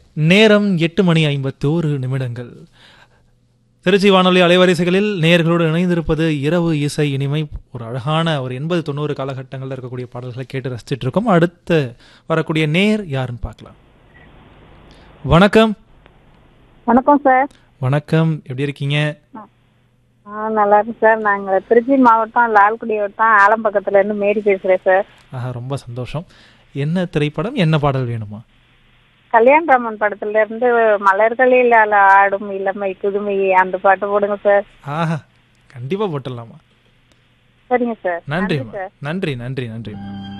நேரம் எட்டு மணி ஐம்பத்தோரு நிமிடங்கள் திருச்சி வானொலி அலைவரிசைகளில் நேயர்களோடு இணைந்திருப்பது இரவு இசை இனிமை ஒரு அழகான ஒரு எண்பது தொண்ணூறு காலகட்டங்களில் இருக்கக்கூடிய பாடல்களை கேட்டு ரசிச்சிட்டு இருக்கோம் அடுத்து வரக்கூடிய நேர் யாருன்னு பார்க்கலாம் வணக்கம் வணக்கம் சார் வணக்கம் எப்படி இருக்கீங்க ஆ நல்லா இருக்கு சார் நாங்கள் திருச்சி மாவட்டம் லால்குடி வட்டம் ஆலம்பக்கத்துல இருந்து மேரி பேசுகிறேன் சார் ஆஹா ரொம்ப சந்தோஷம் என்ன திரைப்படம் என்ன பாடல் வேணுமா கல்யாணராமன் படத்துல இருந்து மலர்களில் அல ஆடும் இளமை புதுமை அந்த பாட்டு போடுங்க சார் ஆஹா கண்டிப்பா போட்டுடலாமா சரிங்க சார் நன்றி சார் நன்றி நன்றி நன்றி